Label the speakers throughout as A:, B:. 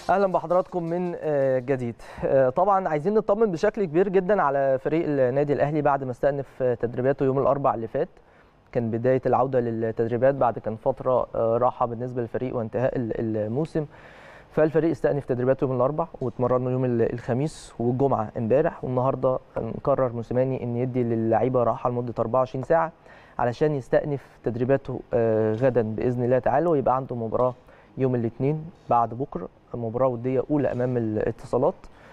A: اهلا بحضراتكم من جديد طبعا عايزين نطمن بشكل كبير جدا على فريق النادي الاهلي بعد ما استأنف تدريباته يوم الاربعاء اللي فات كان بدايه العوده للتدريبات بعد كان فتره راحه بالنسبه للفريق وانتهاء الموسم فالفريق استأنف تدريباته يوم الاربعاء واتمرنوا يوم الخميس والجمعه امبارح والنهارده قرر موسيماني ان يدي للعيبه راحه لمده 24 ساعه علشان يستأنف تدريباته غدا باذن الله تعالى ويبقى عنده مباراه يوم الاثنين بعد بكره مباراه وديه اولى امام الاتصالات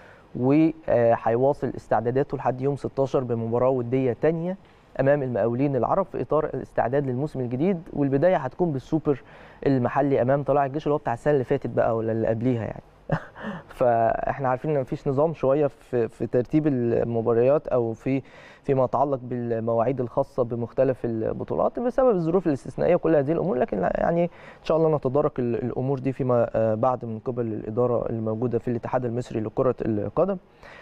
A: وهيواصل استعداداته لحد يوم 16 بمباراه وديه ثانيه امام المقاولين العرب في اطار الاستعداد للموسم الجديد والبدايه هتكون بالسوبر المحلي امام طلائع الجيش اللي هو بتاع السنه اللي فاتت بقى ولا اللي قبليها يعني فاحنا عارفين ان مفيش نظام شويه في في ترتيب المباريات او في فيما يتعلق بالمواعيد الخاصه بمختلف البطولات بسبب الظروف الاستثنائيه وكل هذه الامور لكن يعني ان شاء الله نتدارك الامور دي فيما بعد من قبل الاداره الموجوده في الاتحاد المصري لكره القدم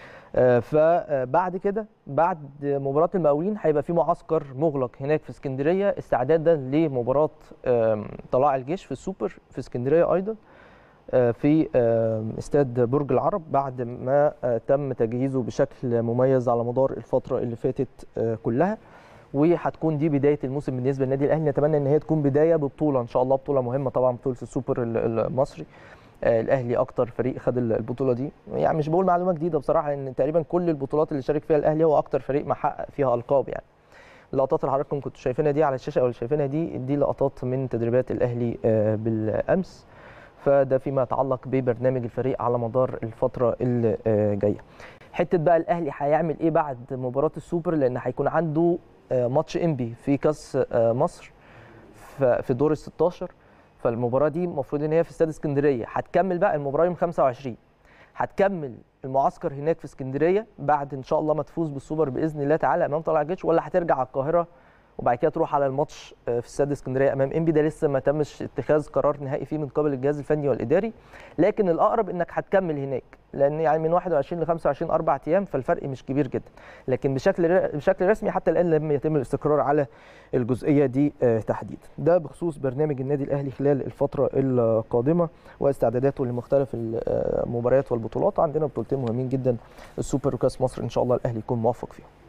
A: فبعد كده بعد مباراه المقاولين هيبقى في معسكر مغلق هناك في اسكندريه استعدادا لمباراه طلائع الجيش في السوبر في اسكندريه ايضا في استاد برج العرب بعد ما تم تجهيزه بشكل مميز على مدار الفتره اللي فاتت كلها وهتكون دي بدايه الموسم بالنسبه للنادي الاهلي نتمنى ان هي تكون بدايه ببطوله ان شاء الله بطوله مهمه طبعا بطوله السوبر المصري الاهلي اكتر فريق خد البطوله دي يعني مش بقول معلومه جديده بصراحه ان تقريبا كل البطولات اللي شارك فيها الاهلي هو اكتر فريق محقق فيها القاب يعني اللقطات اللي حضراتكم كنتوا شايفينها دي على الشاشه او اللي شايفينها دي دي لقطات من تدريبات الاهلي بالامس فده فيما يتعلق ببرنامج الفريق على مدار الفتره اللي جايه حته بقى الاهلي هيعمل ايه بعد مباراه السوبر لان هيكون عنده ماتش انبي في كاس مصر في دور ال 16 فالمباراه دي المفروض ان هي في استاد اسكندريه هتكمل بقى المباراه يوم 25 هتكمل المعسكر هناك في اسكندريه بعد ان شاء الله ما تفوز بالسوبر باذن الله تعالى امام طلائع الجيش ولا هترجع على القاهره وبعد كده تروح على الماتش في استاد اسكندريه امام انبي ده لسه ما تمش اتخاذ قرار نهائي فيه من قبل الجهاز الفني والاداري لكن الاقرب انك هتكمل هناك لان يعني من 21 ل 25 اربع ايام فالفرق مش كبير جدا لكن بشكل بشكل رسمي حتى الان لم يتم الاستقرار على الجزئيه دي تحديدا ده بخصوص برنامج النادي الاهلي خلال الفتره القادمه واستعداداته لمختلف المباريات والبطولات عندنا بطولتين مهمين جدا السوبر وكاس مصر ان شاء الله الاهلي يكون موفق فيهم